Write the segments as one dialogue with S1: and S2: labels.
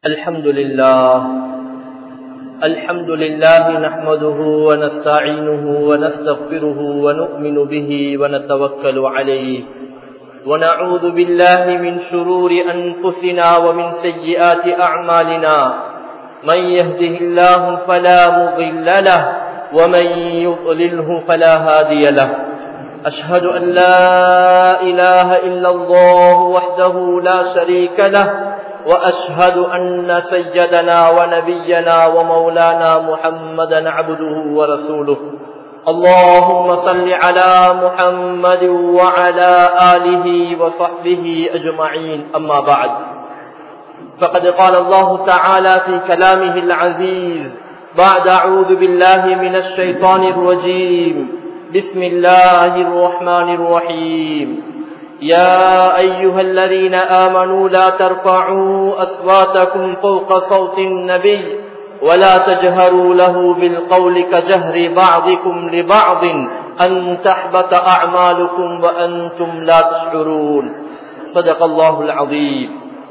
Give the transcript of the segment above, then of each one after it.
S1: الحمد لله الحمد لله نحمده ونستعينه ونستغفره ونؤمن به ونتوكل عليه ونعوذ بالله من شرور أنفسنا ومن سيئات أعمالنا من يهده الله فلا مضل له ومن يضلله فلا هادي له أشهد أن لا إله إلا الله وحده لا شريك له وأشهد أن سيدنا ونبينا ومولانا محمدا عبده ورسوله اللهم صل على محمد وعلى آله وصحبه أجمعين أما بعد فقد قال الله تعالى في كلامه العزيز بعد أعوذ بالله من الشيطان الرجيم بسم الله الرحمن الرحيم يا أيها الذين آمنوا لا ترفعوا أصواتكم فوق صوت النبي ولا تجهروا له بالقول كجهر بعضكم لبعض أن تحبط أعمالكم وأنتم لا تشعرون صدق الله العظيم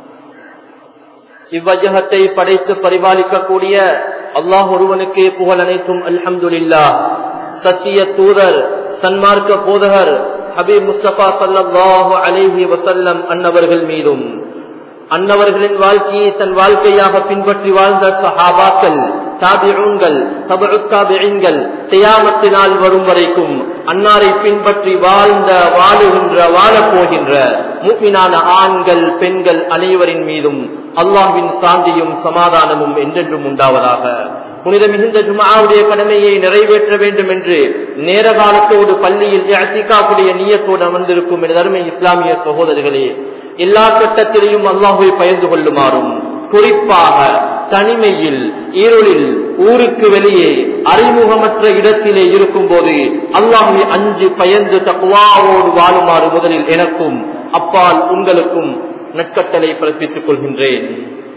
S1: இவ்வஜகத்தை படைத்து பரிபாலிக்கக்கூடிய அல்லாஹ் ஒருவனுக்கே புகழ் அனைத்தும் அல்ஹம்துலில்லா சத்திய தூதர் சன்மார்க்க போதகர் ஹபீப் முஸ்தபா சல்லாஹு அலேஹி வசல்லம் அன்னவர்கள் மீதும் அன்னவர்களின் வாழ்க்கையை தன் வாழ்க்கையாக பின்பற்றி வாழ்ந்த சஹாபாக்கள் தாபிகள் தபுத்தாபிகள் தியாமத்தினால் வரும் வரைக்கும் அன்னாரை பின்பற்றி வாழ்ந்த வாழுகின்ற வாழப்போகின்ற மூப்பினான ஆண்கள் பெண்கள் அனைவரின் மீதும் அல்லாஹ்வின் சாந்தியும் சமாதானமும் என்றென்றும் உண்டாவதாக புனித மிகுந்த ஜுமாவுடைய கடமையை நிறைவேற்ற வேண்டும் என்று நேர காலத்தோடு பள்ளியில் அத்திகாப்புடைய நீயத்தோடு அமர்ந்திருக்கும் என அருமை இஸ்லாமிய சகோதரர்களே எல்லா கட்டத்திலையும் அல்லாஹுவை பயந்து கொள்ளுமாறும் குறிப்பாக தனிமையில் இருளில் ஊருக்கு வெளியே அறிமுகமற்ற இடத்திலே இருக்கும் போது அல்லாஹுவை அஞ்சு பயந்து தக்குவாவோடு வாழுமாறு முதலில் எனக்கும் அப்பால் உங்களுக்கும் நட்கட்டளை பிறப்பித்துக் கொள்கின்றேன்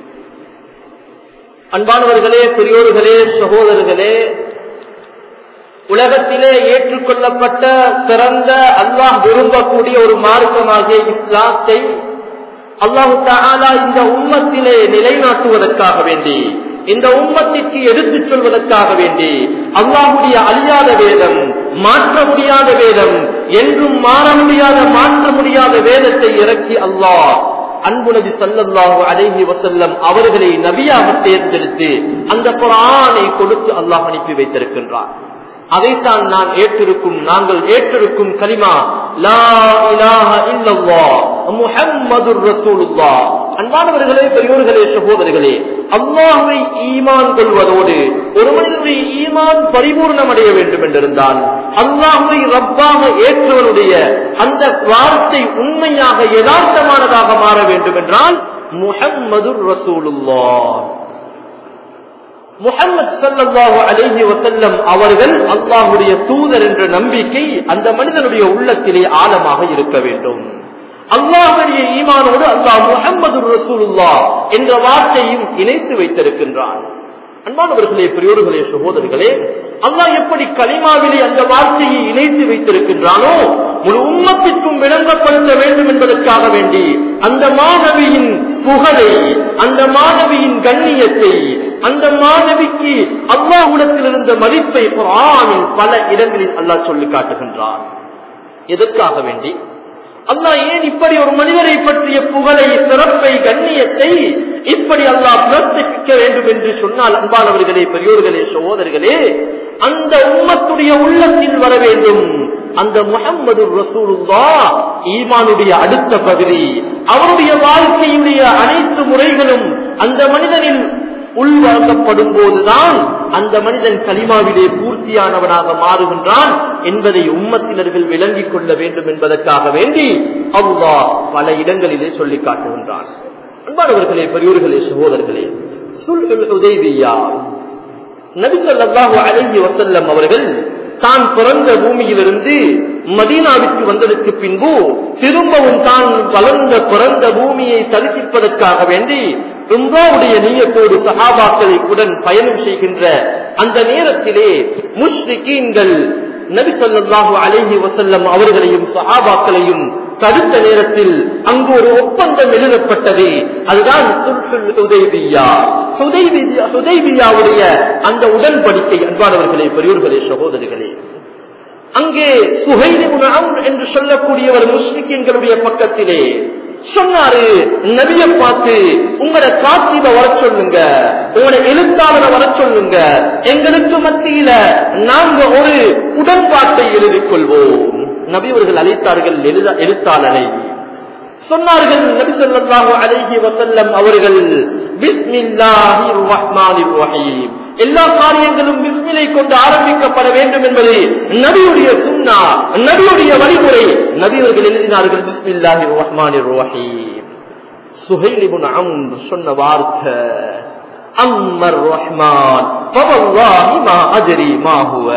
S1: அன்பானவர்களே பெரியோர்களே சகோதரர்களே உலகத்திலே ஏற்றுக்கொள்ளப்பட்ட சிறந்த அல்லாஹ் விரும்பக்கூடிய ஒரு மார்க்கமாகிய இஸ்லாத்தை அல்லாஹு தாலா இந்த உம்மத்திலே நிலைநாட்டுவதற்காக வேண்டி இந்த உம்மத்திற்கு எடுத்துச் சொல்வதற்காக வேண்டி அல்லாஹுடைய அழியாத வேதம் மாற்ற முடியாத வேதம் என்றும் மாற முடியாத மாற்ற முடியாத வேதத்தை இறக்கி அல்லாஹ் அன்பு நபி சல்லாஹு அலைஹி வசல்லம் அவர்களை நபியாக தேர்ந்தெடுத்து அந்த குரானை கொடுத்து அல்லாஹ் அனுப்பி வைத்திருக்கின்றார் அதைத்தான் நான் ஏற்றிருக்கும் நாங்கள் ஏற்றிருக்கும் கலிமா லா இலாஹ இல்லல்லா முஹம்மதுர் ரசூலுல்லா அன்பானவர்களே பெரியோர்களே சகோதரர்களே அல்லாஹுவை ஈமான் கொள்வதோடு ஒரு மனிதனுடைய ஈமான் பரிபூர்ணம் அடைய வேண்டும் என்றிருந்தால் அல்லாஹுவை ரப்பாக ஏற்றவனுடைய அந்த வார்த்தை உண்மையாக யதார்த்தமானதாக மாற வேண்டும் என்றால் முஹம்மதுர் ரசூலுல்லா முகமது சல்லாஹு அலேஹி வசல்லம் அவர்கள் அல்லாஹுடைய தூதர் என்ற நம்பிக்கை அந்த மனிதனுடைய உள்ளத்திலே ஆழமாக இருக்க வேண்டும் அல்லாஹுடைய ஈமானோடு அல்லாஹ் முகமது ரசூலுல்லா என்ற வார்த்தையும் இணைத்து வைத்திருக்கின்றான் அன்பானவர்களே பெரியோர்களே சகோதரர்களே அல்லாஹ் எப்படி கலிமாவிலே அந்த வார்த்தையை இணைத்து வைத்திருக்கின்றானோ ஒரு உம்மத்திற்கும் விளங்கப்படுத்த வேண்டும் என்பதற்காக வேண்டி அந்த மாணவியின் புகழை அந்த மாணவியின் கண்ணியத்தை அந்த மாணவிக்கு அல்லாஹுடத்தில் இருந்த மதிப்பை குரானின் பல இடங்களில் அல்லாஹ் சொல்லி காட்டுகின்றான் எதற்காக வேண்டி அல்லாஹ் ஏன் இப்படி ஒரு மனிதரை பற்றிய புகழை சிறப்பை கண்ணியத்தை இப்படி அல்லாஹ் பிரவர்த்திக்க வேண்டும் என்று சொன்னால் அன்பானவர்களே பெரியோர்களே சகோதரர்களே அந்த உம்மத்துடைய உள்ளத்தில் வர வேண்டும் அந்த முகம்மது ரசூலுல்லா ஈமானுடைய அடுத்த பகுதி அவருடைய வாழ்க்கையுடைய அனைத்து முறைகளும் அந்த மனிதனில் உள்வாங்கப்படும் போதுதான் அந்த மனிதன் கலிமாவிலே பூர்த்தியானவனாக மாறுகின்றான் என்பதை உம்மத்தினர்கள் விளங்கிக் கொள்ள வேண்டும் என்பதற்காக வேண்டி அவ்வா பல இடங்களிலே சொல்லி காட்டுகின்றான் அன்பானவர்களே பெரியோர்களே சகோதரர்களே சுல் உதவியா நபி சொல்லாஹு அலஹி வசல்லம் அவர்கள் தான் பிறந்த பூமியிலிருந்து மதீனாவிற்கு வந்ததற்கு பின்பு திரும்பவும் தான் வளர்ந்த பிறந்த பூமியை தரிசிப்பதற்காக வேண்டி உம்ராவுடைய நீயத்தோடு சஹாபாக்களை உடன் பயணம் செய்கின்ற அந்த நேரத்திலே முஷ்ரிகீன்கள் நபி சொல்லாஹு அலேஹி வசல்லம் அவர்களையும் சஹாபாக்களையும் தடுத்த நேரத்தில் அங்கு ஒரு ஒப்பந்தம் எழுதப்பட்டது அதுதான் சுல்ஹுல் ஹுதைபியா ஹுதைபியா ஹுதைபியாவுடைய அந்த உடன்படிக்கை அன்பானவர்களே பெரியோர்களே சகோதரிகளே அங்கே சுகைலிபுன் அம்ர் என்று சொல்லக்கூடியவர் முஸ்லிம்களுடைய பக்கத்திலே சொன்னாரு நபிய பார்த்து உங்களை காத்திப வர சொல்லுங்க உங்களை எழுத்தாளரை வர சொல்லுங்க எங்களுக்கு மத்தியில நாங்க ஒரு உடன்பாட்டை எழுதிக் கொள்வோம் நபி அவர்கள் அழைத்தார்கள் எழுத- எழுத்தாளரை சொன்னார்கள் நபி ஸல்லல்லாஹு அலைஹி வஸல்லம் அவர்கள் பிஸ்மில்லாஹிர் ரஹ்மானிர் ரஹீம் எல்லா காரியங்களும் பிஸ்மிலை கொண்டு ஆரம்பிக்கப்பட வேண்டும் என்பது நபியுடைய சுன்னா நபியுடைய வழிமுறை நபி அவர்கள் எழுதினார்கள் பிஸ்மில்லாஹிர் ரஹ்மானிர் ரஹீம் சுஹைல் இப்னு அம்ர் சொன்ன வார்த்தை அம்மர் ரஹ்மான் ஃபவல்லாஹி மா அத்ரி மா ஹுவ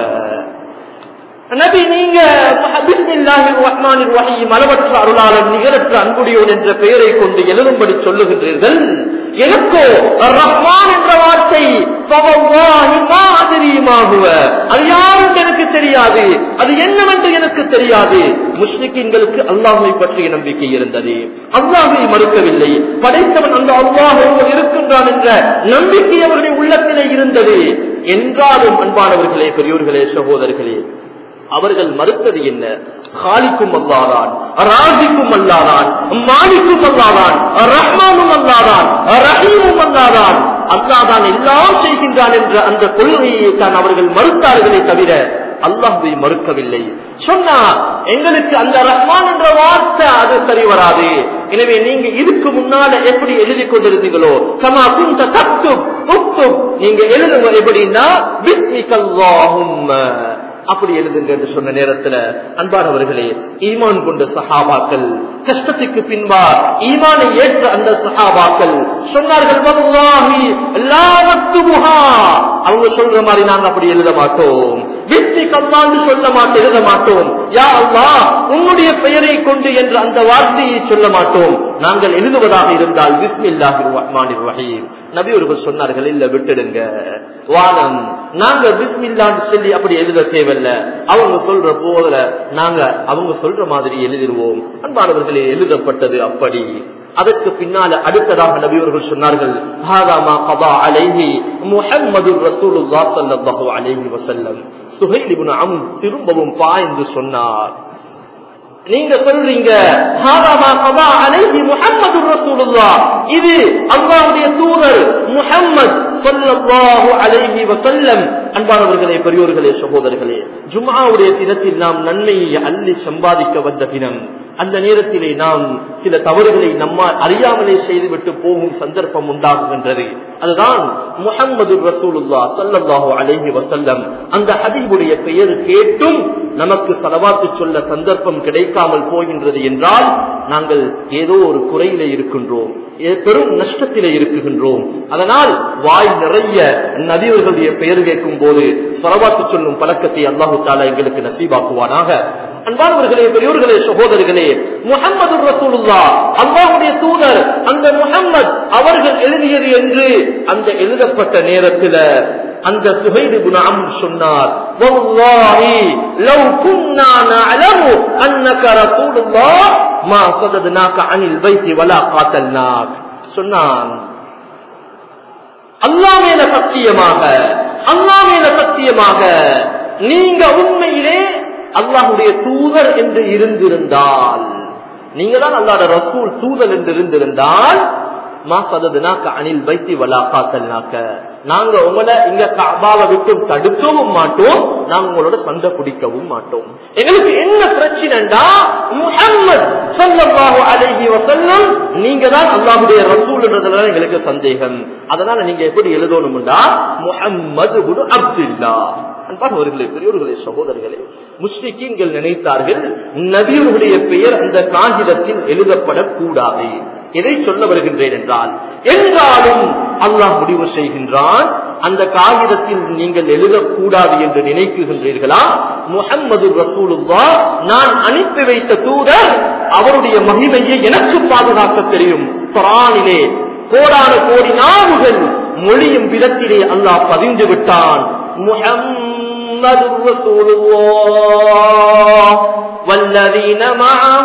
S1: நபி நீங்க பிஸ்மில்லாஹிர் ரஹ்மானிர் ரஹீம் அளவற்ற அருளாளன் நிகரற்ற அன்புடையோன் என்ற பெயரை கொண்டு எழுதும்படி சொல்லுகின்றீர்கள் எனக்கோ ரஹ்மான் என்ற வார்த்தை ஃபவல்லாஹி மா அத்ரி மா ஹுவ அது யாரும் எனக்கு தெரியாது அது என்னவென்று எனக்கு தெரியாது முஸ்லிக்கின்களுக்கு அல்லாஹை பற்றிய நம்பிக்கை இருந்தது அல்லாஹை மறுக்கவில்லை படைத்தவன் அந்த அல்லாஹ் ஒருவன் இருக்கின்றான் என்ற நம்பிக்கை அவர்களுடைய உள்ளத்திலே இருந்தது என்றாலும் அன்பானவர்களே பெரியோர்களே சகோதரர்களே அவர்கள் மறுத்தது என்ன காலிக்கும் அல்லாதான் ராசிக்கும் அல்லாதான் மாலிக்கும் அல்லாதான் ரஹ்மானும் அல்லாதான் ரஹீமும் அல்லாதான் அல்லாதான் எல்லாம் செய்கின்றான் என்ற அந்த கொள்கையை தான் அவர்கள் மறுத்தார்களே தவிர அல்லாஹை மறுக்கவில்லை சொன்னா எங்களுக்கு அந்த ரஹ்மான் என்ற வார்த்தை அது சரி வராது எனவே நீங்க இதுக்கு முன்னால எப்படி எழுதி கொண்டிருந்தீங்களோ கமா குந்த தத்து உத்து நீங்க எழுதுங்க எப்படின்னா பிஸ்மிகல்லாஹும்ம அப்படி எழுதுங்க என்று சொன்ன நேரத்துல அன்பானவர்களே ஈமான் கொண்ட சஹாபாக்கள் கஷ்டத்துக்கு பின்பா ஈமானை ஏற்ற அந்த சஹாபாக்கள் சொன்னார்கள் வல்லாஹி லா நக்துபுஹா. அவங்க சொல்ற மாதிரி நாங்க அப்படி எழுத மாட்டோம் வித்தி கம்மான்னு சொல்ல மாட்டோம் எழுத மாட்டோம் யா அல்லாஹ் உன்னுடைய பெயரை கொண்டு என்ற அந்த வார்த்தையை சொல்ல மாட்டோம் நாங்கள் எழுதுவதாக இருந்தால் பிஸ்மில்லாஹிர் ரஹ்மானிர் ரஹீம் நபி அவர்கள் சொன்னார்கள் இல்ல விட்டுடுங்க வானம் நாங்க பிஸ்மில்லான்னு சொல்லி அப்படி எழுத தேவையில்ல அவங்க சொல்ற போதுல நாங்க அவங்க சொல்ற மாதிரி எழுதிடுவோம் அன்பானவர்களே எழுதப்பட்டது அப்படி அதற்கு பின்னால அடுத்ததாக நபி அவர்கள் சொன்னார்கள் ஹாதாமா கதா அலைஹி முஹம்மது ரசூலுல்லாஹ் ஸல்லல்லாஹு அலைஹி வஸல்லம் சுஹைல் இப்னு அம்ர் திரும்பவும் பாய்ந்து சொன்னார் நீங்க சொல்றீங்க ஹாதாமா கதா அலைஹி முஹம்மது ரசூலுல்லாஹ் இது அல்லாஹ்வுடைய தூதர் முஹம்மத் ஸல்லல்லாஹு அலைஹி வஸல்லம் அன்பானவர்களே பெரியோர்களே சகோதரர்களே ஜும்ஆவுடைய தினத்தில் நாம் நன்மையை அள்ளி சம்பாதிக்க வந்த தினம் அந்த நேரத்திலே நாம் சில தவறுகளை நம்மால் அறியாமலே செய்துவிட்டு போகும் சந்தர்ப்பம் உண்டாகுகின்றது அதுதான் முஹம்மது ரசூலுல்லா ஸல்லல்லாஹு அலைஹி வஸல்லம் அந்த ஹபீபுடைய பெயர் கேட்டும் நமக்கு சலவாத்து சொல்ல சந்தர்ப்பம் கிடைக்காமல் போகின்றது என்றால் நாங்கள் ஏதோ ஒரு குறையிலே இருக்கின்றோம் ஏ- பெரும் நஷ்டத்திலே இருக்குகின்றோம் அதனால் வாய் நிறைய நபியர்களுடைய பெயர் கேட்கும் போது சலவாத்து சொல்லும் பழக்கத்தை அல்லாஹு தாலா எங்களுக்கு நசீபாக்குவானாக அன்பானவர்களே பெரியோர்களே சகோதரர்களே முகமது ரசூலுல்லா அல்லாஹுடைய தூதர் அந்த முகம்மது அவர்கள் எழுதியது என்று அந்த எழுதப்பட்ட நேரத்தில் அந்த சுஹைது குணம் சொன்னார் "வல்லாஹி லவ் குன்னா நஅலமு அன்னக ரசூலுல்லாஹ் மா சதத்னாக அனில் பைத்தி வலா காத்தல்னாக் சொன்னான் அல்லா மேல சத்தியமாக அல்லா மேல சத்தியமாக நீங்க உண்மையிலே அல்லாஹுடைய தூதர் என்று இருந்திருந்தால் நீங்க தான் அல்லாட ரசூல் தூதர் என்று இருந்திருந்தால் மா சததுனாக்க அணில் வைத்தி வலா காத்தல்னாக்க நாங்க உங்களை இங்க காபாவை விட்டு தடுக்கவும் மாட்டோம் நாங்க உங்களோட சண்டை பிடிக்கவும் மாட்டோம் எங்களுக்கு என்ன பிரச்சனைடா முஹம்மது ஸல்லல்லாஹு அலைஹி வஸல்லம் நீங்க தான் அல்லாஹ்வுடைய ரசூல்ன்றதுல எங்களுக்கு சந்தேகம் அதனால நீங்க எப்படி எழுதணும்டா முஹம்மது இப்னு அப்துல்லாஹ் அன்பானவர்களே பெரியோர்களே சகோதரர்களே முஸ்லிக்கீன்கள் நினைத்தார்கள் நபியுடைய பெயர் அந்த காகிதத்தில் எழுதப்படக்கூடாது எதை சொல்ல வருகின்றேன் என்றால் என்றாலும் அல்லாஹ் முடிவு செய்கின்றான் அந்த காகிதத்தில் நீங்கள் எழுதக்கூடாது என்று நினைக்குகின்றீர்களா முகம்மது ரசூலுல்லா நான் அனுப்பி வைத்த தூதர் அவருடைய மகிமையை எனக்கு பாதுகாக்க தெரியும் குரானிலே கோடான கோடி நாவுகள் மொழியும் விதத்திலே அல்லாஹ் பதிந்து விட்டான் முஹம்மது முஹம்மது ரசூலுல்லாஹ் والذين معه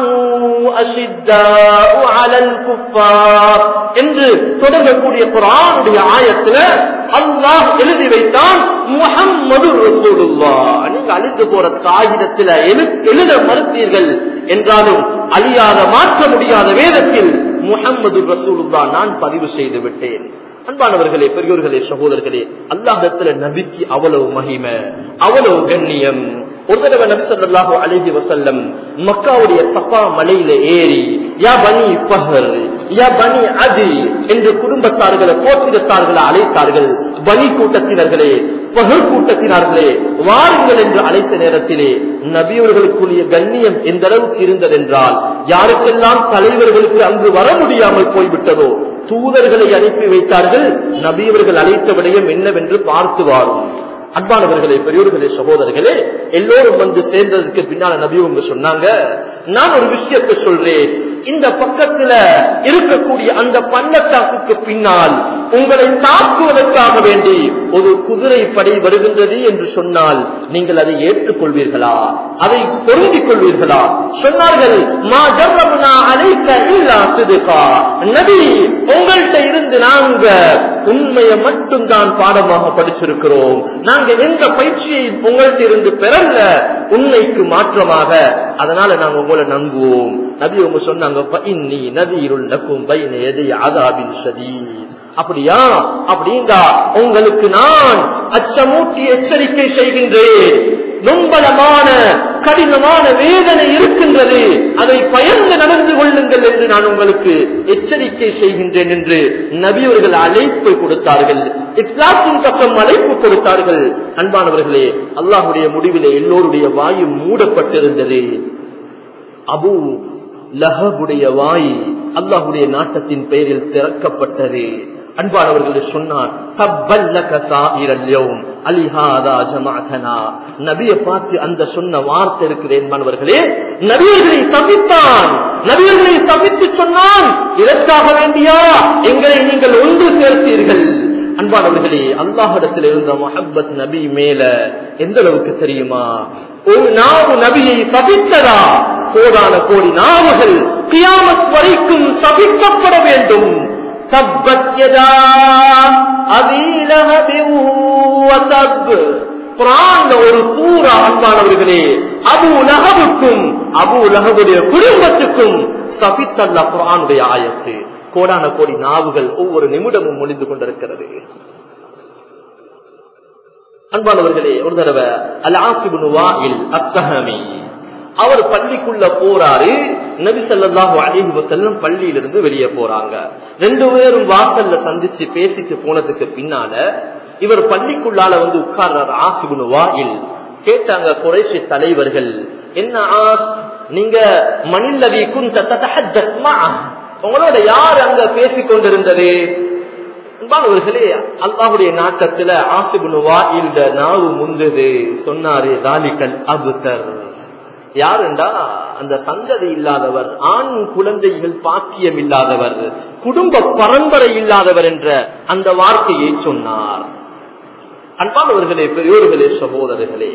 S1: أشداء على الكفار என்று தொடங்கக்கூடிய குரானுடைய ஆயத்துல அல்லாஹ் எழுதி வைத்தான் முஹம்மது ரசூலுல்லாஹ் நீங்க அழிந்து போற காகிதத்துல எழுத மறுத்தீர்கள் என்றாலும் அழியாத மாற்ற முடியாத வேதத்தில் முஹம்மது ரசூலுல்லா நான் பதிவு செய்து விட்டேன் அன்பானவர்களே பெரியோர்களே சகோதரர்களே அல்லாஹத்துல நபிக்கு அவ்வளவு மகிமை அவ்வளவு கண்ணியம் ஒரு தடவை நபி சொல்லாஹு அழகி வசல்லம் மக்காவுடைய சப்பா மலையில ஏறி யா பனி பஹர் யா பனி அது என்று குடும்பத்தார்களை கோத்திரத்தார்களை அழைத்தார்கள் பனி கூட்டத்தினர்களே பகல் கூட்டத்தினார்களே வாருங்கள் என்று அழைத்த நேரத்திலே நபியவர்களுக்குரிய கண்ணியம் எந்த அளவுக்கு இருந்ததென்றால் யாருக்கெல்லாம் தலைவர்களுக்கு அங்கு வர முடியாமல் போய்விட்டதோ தூதர்களை அனுப்பி வைத்தார்கள் நபியவர்கள் அழைத்த விடயம் என்னவென்று பார்த்து வாரும் அன்பானவர்களே பெரியோர்களே சகோதரர்களே எல்லோரும் வந்து சேர்ந்ததுக்கு பின்னால நபி உங்க சொன்னாங்க நான் ஒரு விஷயத்தை சொல்றேன் இந்த பக்கத்துல இருக்கக்கூடிய அந்த பள்ளத்தாக்குக்கு பின்னால் உங்களை தாக்குவதற்காக வேண்டி ஒரு குதிரை படை வருகின்றது என்று சொன்னால் நீங்கள் அதை ஏற்றுக்கொள்வீர்களா அதை பொருந்திக் கொள்வீர்களா சொன்னார்கள் மா ஜர்ரபுனா அலைக்க இல்லா சிதுகா நபி உங்கள்கிட்ட இருந்து நாங்க உண்மையை மட்டும் தான் பாடமாக படிச்சிருக்கிறோம் நாங்க எந்த பயிற்சியை உங்கள்கிட்ட இருந்து பெறல உண்மைக்கு மாற்றமாக அதனால நாங்க உங்களை நம்புவோம் நபி உங்க சொன்னாங்க இன்னி நதியிருள் நக்கும் பைன எதை அதாபின் சதி அப்படியா அப்படிங்கா உங்களுக்கு நான் அச்சமூட்டி எச்சரிக்கை செய்கின்றேன் நும்பலமான கடினமான வேதனை இருக்கின்றது அதை பயந்து நடந்து கொள்ளுங்கள் என்று நான் உங்களுக்கு எச்சரிக்கை செய்கின்றேன் என்று நபியவர்கள் அழைப்பு கொடுத்தார்கள் இஸ்லாத்தின் பக்கம் அழைப்பு கொடுத்தார்கள் அன்பானவர்களே அல்லாஹுடைய முடிவிலே எல்லோருடைய வாயு மூடப்பட்டிருந்தது அபு லஹபுடைய வாய் அல்லாஹுடைய நாட்டத்தின் பெயரில் திறக்கப்பட்டது அன்பானவர்கள் சொன்னார் நபியை பார்த்து அந்த சொன்ன வார்த்தை இருக்குது என்பானவர்களே நபியர்களை தவித்தான் நபியர்களை தவித்து சொன்னான் இதற்காக வேண்டியா எங்களை நீங்கள் ஒன்று சேர்த்தீர்கள் அன்பானவர்களே அல்லாஹிடத்தில் இருந்த மொஹப்பத் நபி மேல எந்த அளவுக்கு தெரியுமா ஒரு நாவு நபியை சபித்ததா கோடான கோடி நாவுகள் கியாமத் வரைக்கும் சபிக்கப்பட வேண்டும் தப்பத் யதா அபீ லஹபின் வதப் குரான்ல ஒரு சூரா அன்பானவர்களே அபு லஹபுக்கும் அபு லஹபுடைய குடும்பத்துக்கும் சபித்தல்ல குரானுடைய ஆயத்து கோடான கோடி நாவுகள் ஒவ்வொரு நிமிடமும் முடிந்து கொண்டிருக்கிறது அன்பானவர்களே ஒரு தடவை அல் ஆசிபுன் வாயில் அத்தஹமி அவர் பள்ளிக்குள்ள போறாரு நபி ஸல்லல்லாஹு அலைஹி வஸல்லம் பள்ளியிலிருந்து வெளியே போறாங்க ரெண்டு பேரும் வாசல்ல சந்திச்சு பேசிட்டு போனதுக்கு பின்னால இவர் பள்ளிக்குள்ளால வந்து உட்கார்றாரு ஆசிபுன் வாயில் கேட்டாங்க குறைசி தலைவர்கள் என்ன ஆஸ் நீங்க மணில்லவி குந்த தத்தஹத்தத் மஅஹ் உங்களோட யார் அங்க பேசிக் கொண்டிருந்தது அன்பானவர்களே அல்லாஹுடைய நாட்டத்துல ஆசிபுன் வாயில்ட நாவு முந்தது சொன்னாரு தாலிக்கல் அபுத்தர் யாருண்டா அந்த சந்ததி இல்லாதவர் ஆண் குழந்தைகள் பாக்கியம் இல்லாதவர் குடும்ப பரம்பரை இல்லாதவர் என்ற அந்த வார்த்தையை சொன்னார் அன்பானவர்களே பெரியோர்களே சகோதரர்களே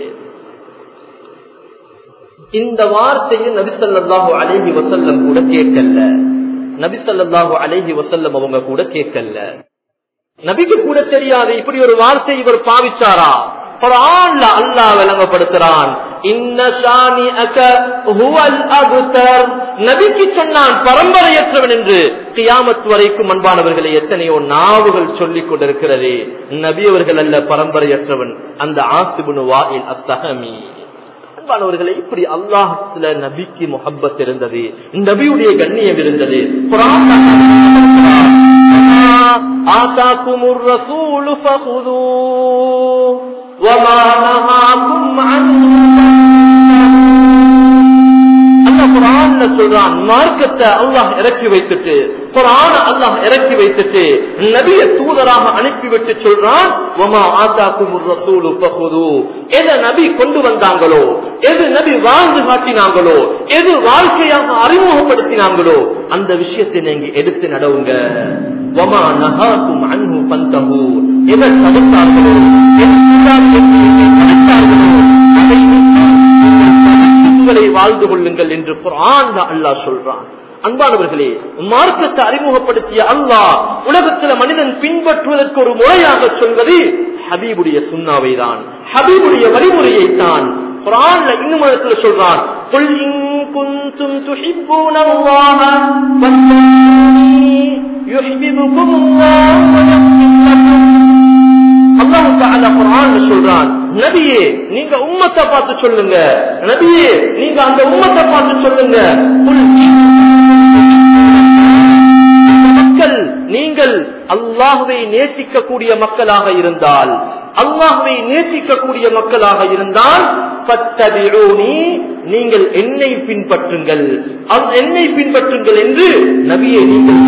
S1: இந்த வார்த்தையை நபிசல்லாஹு அலேஹி வசல்லம் கூட கேட்கல நபிசல்லாஹு அலேஹி வசல்லம் அவங்க கூட கேட்கல நபிக்கு கூட தெரியாது இப்படி ஒரு வார்த்தை இவர் பாவிச்சாரா குரான்ல அல்லாஹ் விளங்கப்படுத்துறான் நபிக்கு சொன்னான் பரம்பரையற்றவன் என்று கியாமத் வரைக்கும் அன்பானவர்களை எத்தனையோ நாவுகள் சொல்லிக் கொண்டிருக்கிறது நபி அவர்கள் அல்ல பரம்பரையற்றவன் அந்த ஆசிபுனு வாயில் அத்தகமி அன்பானவர்களை இப்படி அல்லாஹத்துல நபிக்கு முகப்பத் இருந்தது நபியுடைய கண்ணியம் இருந்தது ஆசாக்கும் الرسول فخذوه وما نهاكم عنه குரான்ல சொல்றான் மார்க்கத்தை அல்லாஹ் இறக்கி வைத்துட்டு குரான அல்லாஹ் இறக்கி வைத்துட்டு நபிய தூதராக அனுப்பிவிட்டு சொல்றான் ஒமா ஆத்தாக்கும் ரசூலு பகுது எதை நபி கொண்டு வந்தாங்களோ எது நபி வாழ்ந்து காட்டினாங்களோ எது வாழ்க்கையாக அறிமுகப்படுத்தினாங்களோ அந்த விஷயத்தை நீங்க எடுத்து நடவுங்க ஒமா நகாக்கும் அன்பு பந்தகு எதை தடுத்தார்களோ எதை தடுத்தார்களோ உங்களை வாழ்ந்து கொள்ளுங்கள் என்று குரான் அல்லாஹ் சொல்றான் அன்பானவர்களே மார்க்கத்தை அறிமுகப்படுத்திய அல்லாஹ் உலகத்தில் மனிதன் பின்பற்றுவதற்கு ஒரு முறையாக சொல்வது ஹபீபுடைய சுண்ணாவை தான் ஹபீபுடைய வழிமுறையை தான் குரான்ல இன்னும் இடத்துல சொல்றான் قل إن كنتم تحبون الله فاتبعوني يحببكم الله ويغفر لكم அல்லாஹு தஆலா குர்ஆன்ல சொல்றான் நபியே நீங்க உம்மத்தை பார்த்து சொல்லுங்க நபியே நீங்க அந்த உம்மத்தை பார்த்து சொல்லுங்க குல் மக்கள் நீங்கள் அல்லாஹுவை நேசிக்கக்கூடிய மக்களாக இருந்தால் அல்லாஹுவை நேசிக்கக்கூடிய மக்களாக இருந்தால் பத்தபிரோனி நீங்கள் என்னை பின்பற்றுங்கள் அல்- என்னை பின்பற்றுங்கள் என்று நபியை நீங்கள்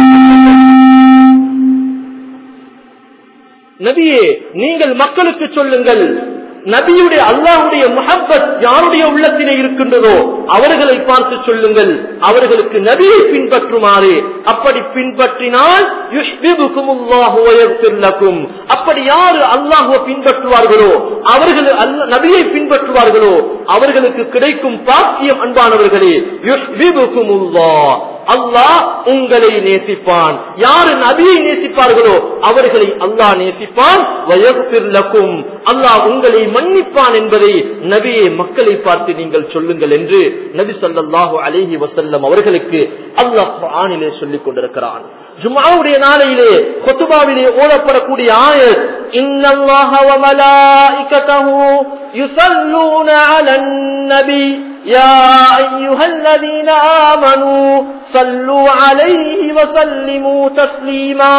S1: நபியே நீங்கள் மக்களுக்கு சொல்லுங்கள் நபியுடைய அல்லாஹுடைய முஹப்பத் யாருடைய உள்ளத்திலே இருக்கின்றதோ அவர்களை பார்த்து சொல்லுங்கள் அவர்களுக்கு நபியை பின்பற்றுமாறு அப்படி பின்பற்றினால் யுஹ்பிபுகுமுல்லாஹு வயக்ஃபிர் லக்கும். அப்படி யாரு அல்லாஹுவை பின்பற்றுவார்களோ அவர்கள் அல்ல- நபியை பின்பற்றுவார்களோ அவர்களுக்கு கிடைக்கும் பாக்கியம் அன்பானவர்களே யுஹ்பிபுகுமுல்லாஹ். அல்லாஹ் உங்களை நேசிப்பான் யாரு நபியை நேசிப்பார்களோ அவர்களை அல்லாஹ் நேசிப்பான் வயகுபிர் லக்கும் அல்லாஹ் உங்களை மன்னிப்பான் என்பதை நபியை மக்களை பார்த்து நீங்கள் சொல்லுங்கள் என்று நபி ஸல்லல்லாஹு அலைஹி வஸல்லம் அவர்களுக்கு அல்லாஹ் குர்ஆனிலே சொல்லிக் கொண்டிருக்கிறான் ஜும்ஆவுடைய நாளையிலே கொத்துபாவிலே ஓதப்படக்கூடிய ஆயத் இன்னல்லாஹ வ மலாயிகதஹு யுஸல்லூன அலன் நபி يا أيها الذين آمنوا صلوا عليه وسلموا تسليما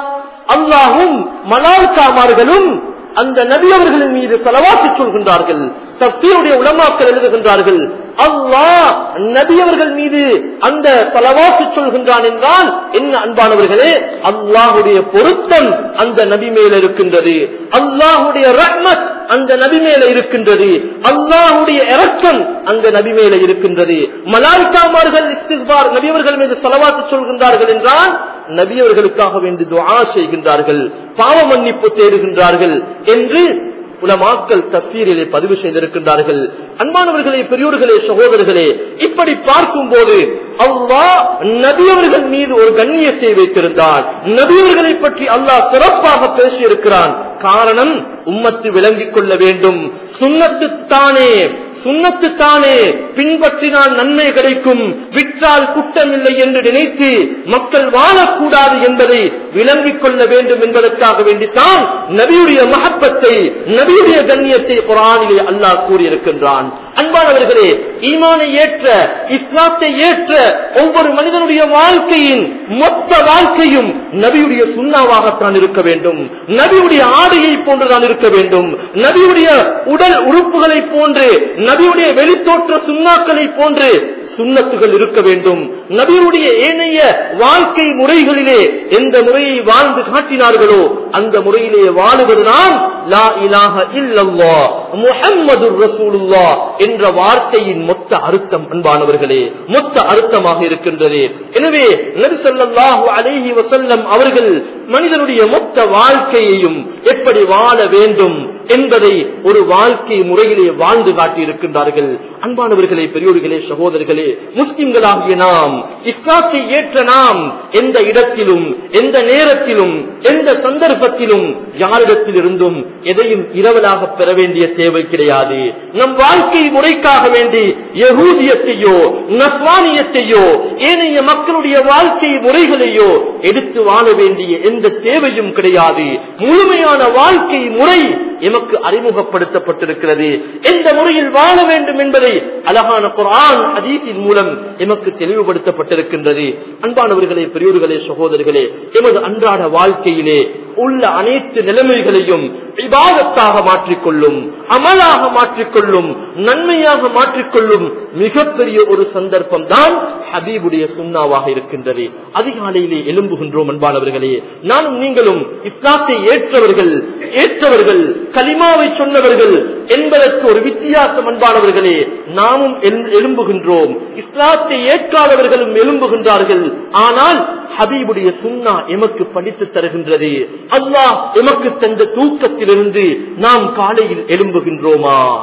S1: அல்லாஹும் மலாய்க்காமார்களும் அந்த நபி அவர்களின் மீது செலவாக்கி சொல்கின்றார்கள் தப்சீருடைய உலமாக்கள் எழுதுகின்றார்கள் அல்லாஹ் நபி அவர்கள் மீது அந்த செலவாக்கி சொல்கின்றான் என்றால் என்ன அன்பானவர்களே அல்லாஹுடைய பொருத்தம் அந்த நபி மேல இருக்கின்றது அல்லாஹுடைய ரஹ்மத் அந்த நபி மேல இருக்கின்றது அல்லாஹுடைய இரக்கம் அந்த நபி மேல இருக்கின்றது மலாய்க்காமார்கள் இஸ்திக்பார் நபி அவர்கள் மீது செலவாக்கி சொல்கின்றார்கள் என்றால் நபியவர்களுக்காக வேண்டி துஆ செய்கின்றார்கள் பாவ மன்னிப்பு தேடுகின்றார்கள் என்று உலமாக்கள் தப்சீரிலே பதிவு செய்திருக்கின்றார்கள் அன்பானவர்களே பெரியோர்களே சகோதரர்களே இப்படி பார்க்கும் போது அல்லாஹ் நபியவர்கள் மீது ஒரு கண்ணியத்தை வைத்திருந்தார் நபியவர்களை பற்றி அல்லாஹ் சிறப்பாக பேசியிருக்கிறான் காரணம் உம்மத்து விளங்கிக் கொள்ள வேண்டும் சுண்ணத்து தானே சுண்ணத்து தானே பின்பற்றினால் நன்மை கிடைக்கும் விற்றால் குற்றமில்லை என்று நினைத்து மக்கள் வாழக்கூடாது என்பதை விளங்கிக் கொள்ள வேண்டும் என்பதற்காக வேண்டித்தான் நபியுடைய மகப்பத்தை நபியுடைய கண்ணியத்தை குரானிலே அல்லாஹ் கூறியிருக்கின்றான் அன்பானவர்களே ஈமானை ஏற்ற இஸ்லாத்தை ஏற்ற ஒவ்வொரு மனிதனுடைய வாழ்க்கையின் மொத்த வாழ்க்கையும் நபியுடைய சுண்ணாவாகத்தான் இருக்க வேண்டும் நபியுடைய ஆடையை போன்றுதான் இருக்க வேண்டும் நபியுடைய உடல் உறுப்புகளை போன்று நபியுடைய வெளித்தோற்ற சுண்ணாக்களை போன்று சுண்ணத்துகள் இருக்க வேண்டும் நபியுடைய ஏனைய வாழ்க்கை முறைகளிலே எந்த முறையை வாழ்ந்து காட்டினார்களோ அந்த முறையிலே வாழுவதுதான் லா இலாஹ இல்லல்லா முஹம்மது ரசூலுல்லா என்ற வார்த்தையின் மொத்த அர்த்தம் அன்பானவர்களே மொத்த அர்த்தமாக இருக்கின்றது எனவே நபி ஸல்லல்லாஹு அலைஹி வஸல்லம் அவர்கள் மனிதனுடைய மொத்த வாழ்க்கையையும் எப்படி வாழ வேண்டும் என்பதை ஒரு வாழ்க்கை முறையிலே வாழ்ந்து காட்டியிருக்கின்றார்கள் அன்பானவர்களே பெரியோர்களே சகோதரர்களே முஸ்லிம்களாகிய நாம் இஸ்லாத்தை ஏற்ற நாம் எந்த இடத்திலும் எந்த நேரத்திலும் எந்த சந்தர்ப்பத்திலும் யாரிடத்தில் இருந்தும் எதையும் இரவலாக பெற வேண்டிய தேவை கிடையாது நம் வாழ்க்கை முறைக்காக வேண்டி யகூதியத்தையோ நஸ்வானியத்தையோ ஏனைய மக்களுடைய வாழ்க்கை முறைகளையோ எடுத்து வாழ வேண்டிய எந்த தேவையும் கிடையாது முழுமையான வாழ்க்கை முறை எமக்கு அறிமுகப்படுத்தப்பட்டிருக்கிறது எந்த முறையில் வாழ வேண்டும் என்பதை அழகான குரான் அதீசின் மூலம் எமக்கு தெளிவுபடுத்தப்பட்டிருக்கின்றது அன்பானவர்களே பெரியோர்களே சகோதரர்களே எமது அன்றாட வாழ்க்கையிலே உள்ள அனைத்து நிலைமைகளையும் விவாதத்தாக மாற்றிக்கொள்ளும் அமலாக மாற்றிக்கொள்ளும் நன்மையாக மாற்றிக்கொள்ளும் மிகப்பெரிய ஒரு சந்தர்ப்பம் தான் ஹபீபுடைய சுண்ணாவாக இருக்கின்றது அதிகாலையிலே எழும்புகின்றோம் அன்பானவர்களே நானும் நீங்களும் இஸ்லாத்தை ஏற்றவர்கள் ஏற்றவர்கள் கலிமாவை சொன்னவர்கள் என்பதற்கு ஒரு வித்தியாசம் அன்பானவர்களே நாமும் எழு- எழும்புகின்றோம் இஸ்லாத்தை ஏற்காதவர்களும் எழும்புகின்றார்கள் ஆனால் ஹபீபுடைய சுன்னா எமக்கு படித்து தருகின்றது அல்லாஹ் எமக்கு தந்த தூக்கத்திலிருந்து நாம் காலையில் எழும்புகின்றோமா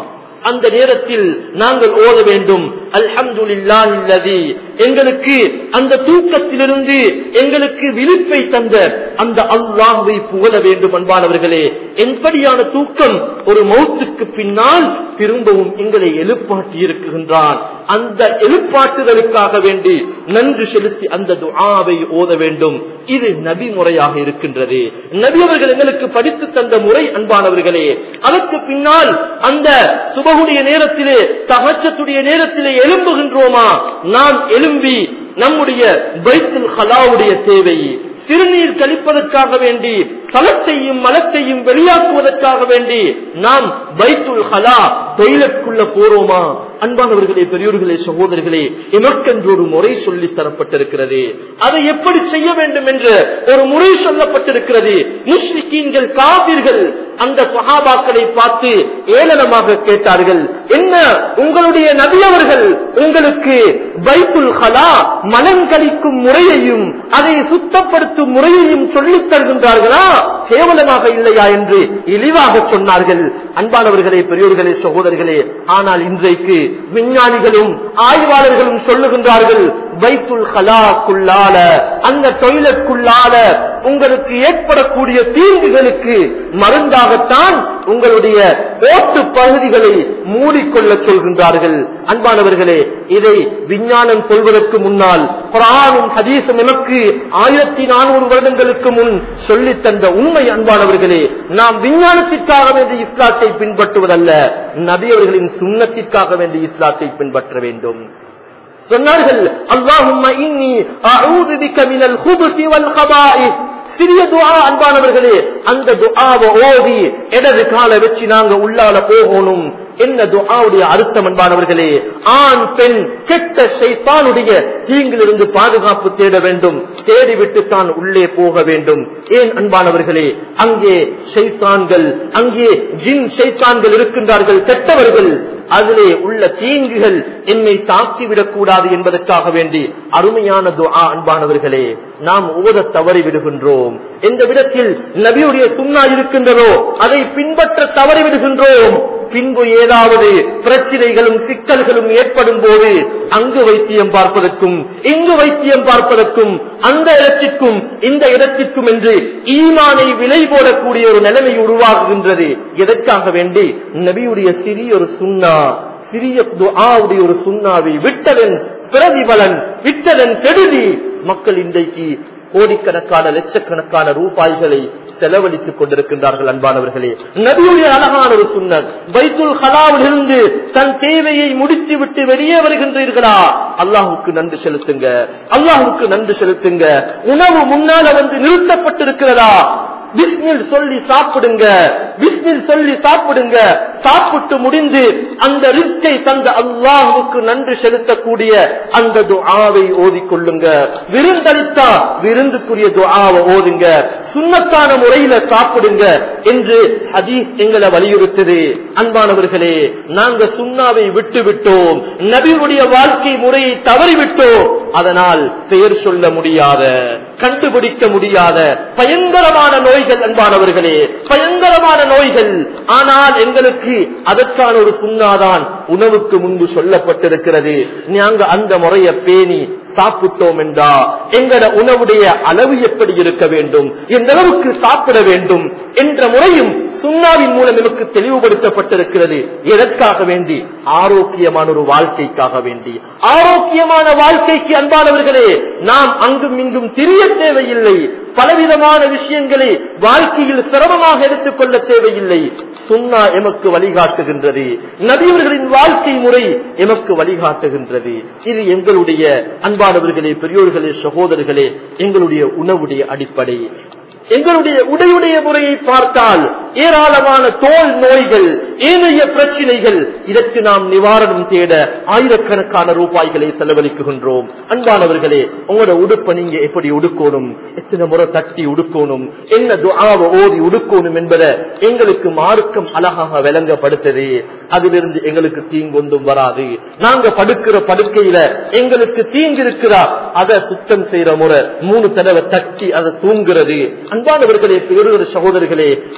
S1: அந்த நேரத்தில் நாங்கள் ஓத வேண்டும் அல்ஹம்துலில்லாஹில்லதி எங்களுக்கு அந்த தூக்கத்திலிருந்து எங்களுக்கு விழிப்பை தந்த அந்த அல்லாஹ்வை புகழ வேண்டும் அன்பானவர்களே என்படியான தூக்கம் ஒரு மௌத்துக்கு பின்னால் திரும்பவும் எங்களை எழுப்பாட்டி இருக்குகின்றான் அந்த எழுப்பாட்டுதலுக்காக வேண்டி நன்றி செலுத்தி அந்த துஆவை ஓத வேண்டும் இது நபி முறையாக இருக்கின்றது நபி அவர்கள் எங்களுக்கு படித்து தந்த முறை அன்பானவர்களே அதற்கு பின்னால் அந்த சுபகுடைய நேரத்திலே தகச்சத்துடைய நேரத்திலே எழும்புகின்றோமா நாம் எழும்பி நம்முடைய பைத்துல் ஹலாவுடைய தேவை சிறுநீர் கழிப்பதற்காக வேண்டி சலத்தையும் மலத்தையும் வெளியாக்குவதற்காக வேண்டி நாம் பைத்துல் ஹலா டொய்லெட்குள்ள போறோமா அன்பானவர்களே பெரியோர்களே சகோதரர்களே எமக்கென்று ஒரு முறை சொல்லி தரப்பட்டிருக்கிறது அதை எப்படி செய்ய வேண்டும் என்று ஒரு முறை சொல்லப்பட்டிருக்கிறது முஸ்லிக்கீன்கள் காவிர்கள் அந்த சஹாபாக்களை பார்த்து ஏளனமாக கேட்டார்கள் என்ன உங்களுடைய நபி அவர்கள் உங்களுக்கு பைத்துல் ஹலா மனம் கழிக்கும் முறையையும் அதை சுத்தப்படுத்தும் முறையையும் சொல்லித் தருகின்றார்களா கேவலமாக இல்லையா என்று இழிவாக சொன்னார்கள் அன்பானவர்களே பெரியோர்களே சகோதரர்களே ஆனால் இன்றைக்கு விஞ்ஞானிகளும் ஆய்வாளர்களும் சொல்லுகின்றார்கள் பைத்துல் ஹலாக்குள்ளால அந்த டொய்லெட்குள்ளால உங்களுக்கு ஏற்படக்கூடிய தீங்குகளுக்கு மருந்தாகத்தான் உங்களுடைய ஓட்டு பகுதிகளை மூடிக்கொள்ள சொல்கின்றார்கள் அன்பானவர்களே இதை விஞ்ஞானம் சொல்வதற்கு முன்னால் குரானும் ஹதீசும் எமக்கு ஆயிரத்தி நானூறு வருடங்களுக்கு முன் சொல்லித் தந்த உண்மை அன்பானவர்களே நாம் விஞ்ஞானத்திற்காக வேண்டிய இஸ்லாத்தை பின்பற்றுவதல்ல நபி அவர்களின் சுண்ணத்திற்காக வேண்டிய இஸ்லாத்தை பின்பற்ற வேண்டும் சொன்னார்கள் அல்லாஹும்ம இன்னி அஊது பிக மினல் குபுஸி வல் கபாயிஸ் சிறிய துஆ அன்பானவர்களே அந்த துஆவை ஓதி இடது கால வச்சு நாங்க உள்ளால போகணும் என்ன துஆவுடைய அர்த்தம் அன்பானவர்களே ஆண் பெண் கெட்ட ஷைத்தானுடைய தீங்கிலிருந்து பாதுகாப்பு தேட வேண்டும் தேடிவிட்டு தான் உள்ளே போக வேண்டும் ஏன் அன்பானவர்களே அங்கே ஷைத்தான்கள் அங்கே ஜின் ஷைத்தான்கள் இருக்கின்றார்கள் கெட்டவர்கள் அதிலே உள்ள தீங்குகள் என்னை தாக்கிவிடக் கூடாது என்பதற்காக வேண்டி அருமையான துஆ அன்பானவர்களே நாம் ஓத தவறி விடுகின்றோம் எந்த விடத்தில் நபியுடைய சுண்ணா இருக்கின்றதோ அதை பின்பற்ற தவறி விடுகின்றோம் பின்பு ஏதாவது பிரச்சனைகளும் சிக்கல்களும் ஏற்படும் போது அங்கு வைத்தியம் பார்ப்பதற்கும் இங்கு வைத்தியம் பார்ப்பதற்கும் அந்த இடத்திற்கும் இந்த இடத்திற்கும் என்று ஈமானை விலை போடக்கூடிய ஒரு நிலைமை உருவாகுகின்றது எதற்காக வேண்டி நபியுடைய சிறிய ஒரு சுண்ணா சிறிய துஆவுடைய ஒரு சுண்ணாவை விட்டதன் பிரதிபலன் விட்டதன் கெடுதி மக்கள் இன்றைக்கு கோடிக்கணக்கான லட்சக்கணக்கான ரூபாய்களை செலவழித்துக் கொண்டிருக்கின்றார்கள் அன்பானவர்களே நபியுடைய அழகான ஒரு சுண்ணத் பைத்துல் ஹலாவிலிருந்து தன் தேவையை முடித்து விட்டு வெளியே வருகின்றீர்களா அல்லாஹுக்கு நன்றி செலுத்துங்க அல்லாஹுக்கு நன்றி செலுத்துங்க உணவு முன்னால வந்து நிறுத்தப்பட்டிருக்கிறதா பிஸ்மில் சொல்லி சாப்பிடுங்க பிஸ்மில் சொல்லி சாப்பிடுங்க சாப்பிட்டு முடிந்து அந்த ரிஸ்கை தந்த அல்லாஹுக்கு நன்றி செலுத்தக்கூடிய அந்த துஆவை ஓதிக்கொள்ளுங்க விருந்தளித்தா விருந்துக்குரிய துஆவை ஓதுங்க சுண்ணத்தான முறையில சாப்பிடுங்க என்று ஹதீஸ் எங்களை வலியுறுத்துது அன்பானவர்களே நாங்க சுண்ணாவை விட்டு விட்டோம் நபியுடைய வாழ்க்கை முறையை தவறிவிட்டோம் அதனால் பெயர் சொல்ல முடியாத கண்டுபிடிக்க முடியாத பயங்கரமான நோய்கள் அன்பானவர்களே பயங்கரமான நோய்கள் ஆனால் எங்களுக்கு அதற்கான ஒரு சுண்ணாதான் உணவுக்கு முன்பு சொல்லப்பட்டிருக்கிறது நாங்க அந்த முறையை பேணி சாப்பிட்டோம் என்றா எங்கட உணவுடைய அளவு எப்படி இருக்க வேண்டும் எந்த அளவுக்கு சாப்பிட வேண்டும் என்ற முறையும் சுண்ணாவின் மூலம் நமக்கு தெளிவுபடுத்தப்பட்டிருக்கிறது எதற்காக வேண்டி ஆரோக்கியமான ஒரு வாழ்க்கைக்காக வேண்டி ஆரோக்கியமான வாழ்க்கைக்கு அன்பானவர்களே நாம் அங்கும் இங்கும் தெரிய தேவையில்லை பலவிதமான விஷயங்களை வாழ்க்கையில் சிரமமாக எடுத்துக்கொள்ள தேவையில்லை சுண்ணா எமக்கு வழிகாட்டுகின்றது நபியவர்களின் வாழ்க்கை முறை எமக்கு வழிகாட்டுகின்றது இது எங்களுடைய அன்பானவர்களே பெரியோர்களே சகோதரர்களே எங்களுடைய உணவுடைய அடிப்படை எங்களுடைய உடையுடைய முறையை பார்த்தால் ஏராளமான தோல் நோய்கள் ஏனைய பிரச்சனைகள் இதற்கு நாம் நிவாரணம் தேட ஆயிரக்கணக்கான ரூபாய்களை செலவழிக்குகின்றோம் அன்பானவர்களே உங்களோட உடுப்பை நீங்க எப்படி உடுக்கணும் எத்தனை முறை தட்டி உடுக்கணும் என்ன துஆவை ஓதி உடுக்கணும் என்பதை எங்களுக்கு மார்க்கம் அழகாக விளங்கப்படுத்தது அதிலிருந்து எங்களுக்கு தீங்கொந்தும் வராது நாங்க படுக்கிற படுக்கையில எங்களுக்கு தீங்கு இருக்கிறா அதை சுத்தம் செய்யற முறை மூணு தடவை தட்டி அதை தூங்குறது அன்பானவர்களே பெருவர் சகோதரர்களே இன்றைக்கு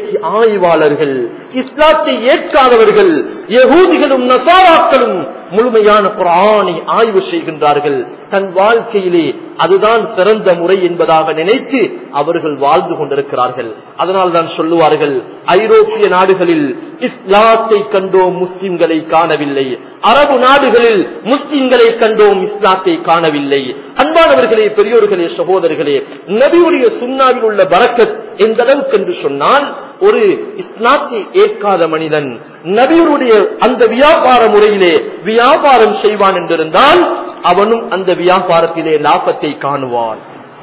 S1: இன்றைக்கு ஆய்வாளர்கள் இஸ்லாத்தை ஏற்காதவர்கள் யகூதிகளும் நசாராக்களும் முழுமையான குரானை ஆய்வு செய்கின்றார்கள் தன் வாழ்க்கையிலே அதுதான் சிறந்த முறை என்பதாக நினைத்து அவர்கள் வாழ்ந்து கொண்டிருக்கிறார்கள் அதனால் தான் சொல்லுவார்கள் ஐரோப்பிய நாடுகளில் இஸ்லாத்தை கண்டோம் முஸ்லிம்களை காணவில்லை அரபு நாடுகளில் முஸ்லிம்களை கண்டோம் இஸ்லாத்தை காணவில்லை அன்பானவர்களே பெரியோர்களே சகோதரர்களே நபியுடைய சுண்ணாவில் உள்ள பரக்கத் எந்த அளவுக்கு என்று சொன்னால் ஒரு இஸ்லாத்தை ஏற்காத மனிதன் நபியுடைய அந்த வியாபார முறையிலே வியாபாரம் செய்வான் என்றிருந்தால் அவனும் அந்த வியாபாரத்திலே லாபத்தை காணுவான்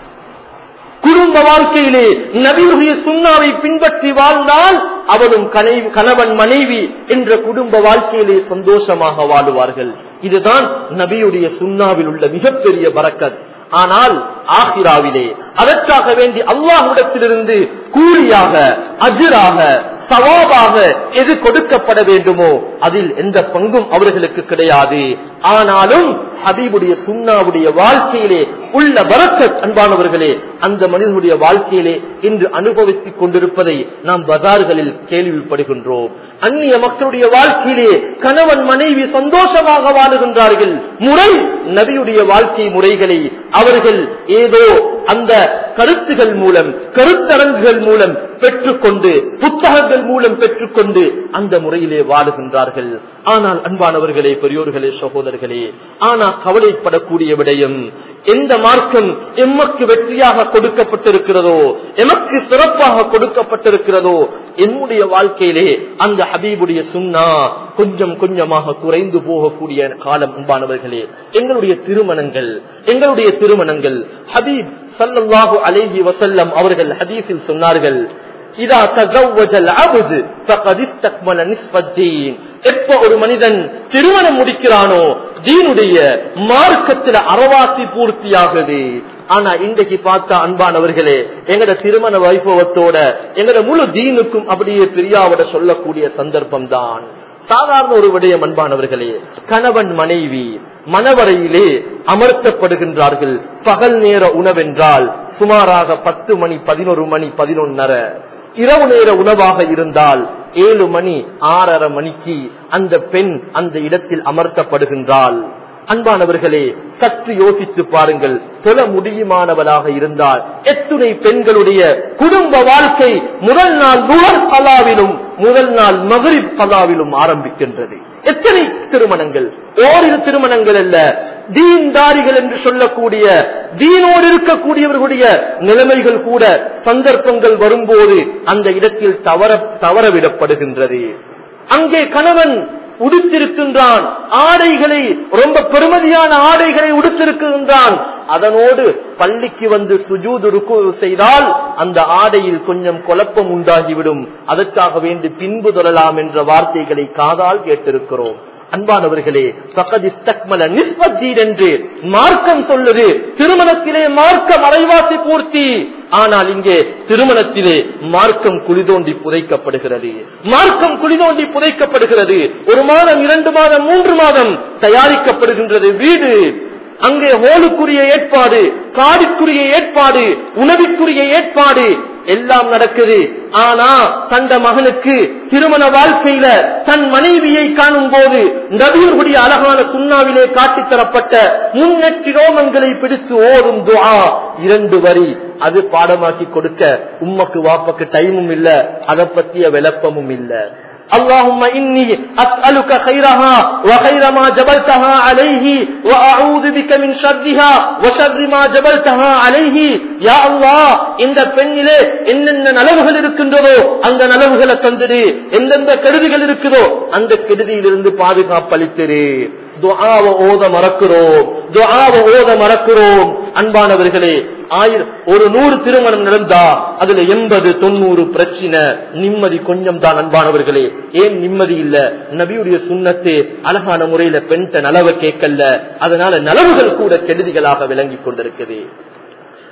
S1: குடும்ப வாழ்க்கையிலே நபியுடைய சுண்ணாவை பின்பற்றி வாழ்ந்தால் அவனும் கனை- கணவன் மனைவி என்ற குடும்ப வாழ்க்கையிலே சந்தோஷமாக வாழுவார்கள் இதுதான் நபியுடைய சுண்ணாவில் உள்ள மிகப்பெரிய பரக்கத் ஆனால் ஆஹிராவிலே அதற்காக வேண்டி அல்லாஹ்விடத்திலிருந்து கூலியாக அஜிராக சவாபாக எது கொடுக்கப்பட வேண்டுமோ அதில் எந்த பங்கும் அவர்களுக்கு கிடையாது ஆனாலும் ஹபீபுடைய சுண்ணாவுடைய வாழ்க்கையிலே உள்ள வரக்கத் அன்பானவர்களே அந்த மனிதனுடைய வாழ்க்கையிலே இன்று அனுபவித்துக் கொண்டிருப்பதை நாம் பஜார்களில் கேள்விப்படுகின்றோம் அந்நிய மக்களுடைய வாழ்க்கையிலே கணவன் மனைவி சந்தோஷமாக வாழுகின்றார்கள் முறை நபியுடைய வாழ்க்கை முறைகளை அவர்கள் ஏதோ அந்த கருத்துகள் மூலம் கருத்தரங்குகள் மூலம் பெற்றுக்கொண்டு புத்தகங்கள் மூலம் பெற்றுக்கொண்டு அந்த முறையிலே வாழுகின்றார்கள் ஆனால் அன்பானவர்களே பெரியோர்களே சகோதரர்களே ஆனா கவலைப்படக்கூடிய விடயம் எந்த மார்க்கம் எமக்கு வெற்றியாக கொடுக்கப்பட்டிருக்கிறதோ எமக்கு சிறப்பாக கொடுக்கப்பட்டிருக்கிறதோ என்னுடைய வாழ்க்கையிலே அந்த ஹபீபுடைய சுண்ணா கொஞ்சம் கொஞ்சமாக குறைந்து போகக்கூடிய காலம் அன்பானவர்களே எங்களுடைய திருமணங்கள் எங்களுடைய திருமணங்கள் ஹபீப் சல்லல்லாஹு அலைஹி வசல்லம் அவர்கள் ஹதீஸில் சொன்னார்கள் இதா தகவல் அபுது தகதிஸ்தக்மல நிஸ்பத்தீன் எப்ப ஒரு மனிதன் திருமணம் முடிக்கிறானோ தீனுடைய மார்க்கத்துல அறவாசி பூர்த்தியாகுது ஆனா இன்றைக்கு பார்த்தா அன்பானவர்களே எங்கட திருமண வைபவத்தோட எங்கட முழு தீனுக்கும் அப்படியே பிரியாவிட சொல்லக்கூடிய சந்தர்ப்பம் தான் சாதாரண ஒரு விடயம் அன்பானவர்களே கணவன் மனைவி மணவரையிலே அமர்த்தப்படுகின்றார்கள் பகல் நேர உணவென்றால் சுமாராக பத்து மணி பதினொரு மணி பதினொன்னரை இரவு நேர உணவாக இருந்தால் ஏழு மணி ஆறரை மணிக்கு அந்த பெண் அந்த இடத்தில் அமர்த்தப்படுகின்றாள் அன்பானவர்களே சற்று யோசித்து பாருங்கள் தொல முடியுமானவளாக இருந்தால் எத்துணை பெண்களுடைய குடும்ப வாழ்க்கை முதல் நாள் நுகர் கலாவிலும் முதல் நாள் மகரிப் கலாவிலும் ஆரம்பிக்கின்றது எத்தனை திருமணங்கள் ஓரிரு திருமணங்கள் அல்ல தீன்தாரிகள் என்று சொல்லக்கூடிய தீனோடு இருக்கக்கூடியவர்களுடைய நிலைமைகள் கூட சந்தர்ப்பங்கள் வரும்போது அந்த இடத்தில் தவற தவறவிடப்படுகின்றது அங்கே கணவன் உடுத்திருக்கின்றான் ஆடைகளை ரொம்ப பெருமதியான ஆடைகளை உடுத்திருக்கின்றான் அதனோடு பள்ளிக்கு வந்து சுஜூது ருக்கு செய்தால் அந்த ஆடையில் கொஞ்சம் குழப்பம் உண்டாகிவிடும் அதற்காக வேண்டி பின்பு தொடரலாம் என்ற வார்த்தைகளை காதால் கேட்டிருக்கிறோம் அன்பானவர்களே பக்கதிஸ்தக்மல நிஸ்பத்தீர் என்று மார்க்கம் சொல்லுது திருமணத்திலே மார்க்கம் அரைவாசி பூர்த்தி ஆனால் இங்கே திருமணத்திலே மார்க்கம் குளிதோண்டி புதைக்கப்படுகிறது மார்க்கம் குளிதோண்டி புதைக்கப்படுகிறது ஒரு மாதம் இரண்டு மாதம் மூன்று மாதம் தயாரிக்கப்படுகின்றது வீடு அங்கே ஹோலுக்குரிய ஏற்பாடு காடிக்குரிய ஏற்பாடு உணவிற்குரிய ஏற்பாடு எல்லாம் நடக்குது ஆனா தந்த மகனுக்கு திருமண வாழ்க்கையில தன் மனைவியை காணும் போது நபியர்களுடைய அழகான சுண்ணாவிலே காட்டித் தரப்பட்ட முன்னெற்றி ரோமங்களை பிடித்து ஓடும் துஆ இரண்டு வரி அது பாடமாக்கி கொடுக்க உம்மக்கு வாப்பக்கு டைமும் இல்ல அதை பத்திய விளப்பமும் இல்ல اللهم إني أسألك خيرها وخير ما جبلتها عليه وأعوذ بك من شرها وشر ما جبلتها عليه يا الله இந்த பெண்ணிலே என்னென்ன நலவுகள் இருக்கின்றதோ அந்த நலவுகளை தந்துடு எந்தெந்த கெடுதிகள் இருக்குதோ அந்த கெடுதியிலிருந்து பாதுகாப்பளித்திரு துஆவ ஓத மறக்கிறோம் துஆவ ஓத மறக்கிறோம் அன்பானவர்களே ஆயிரம் ஒரு நூறு திருமணம் நடந்தா அதுல எண்பது தொண்ணூறு பிரச்சனை நிம்மதி கொஞ்சம் தான் அன்பானவர்களே ஏன் நிம்மதி இல்ல நபியுடைய சுண்ணத்து அழகான முறையில பெண்ட நலவை கேட்கல அதனால நலவுகள் கூட கெடுதிகளாக விளங்கி கொண்டிருக்குது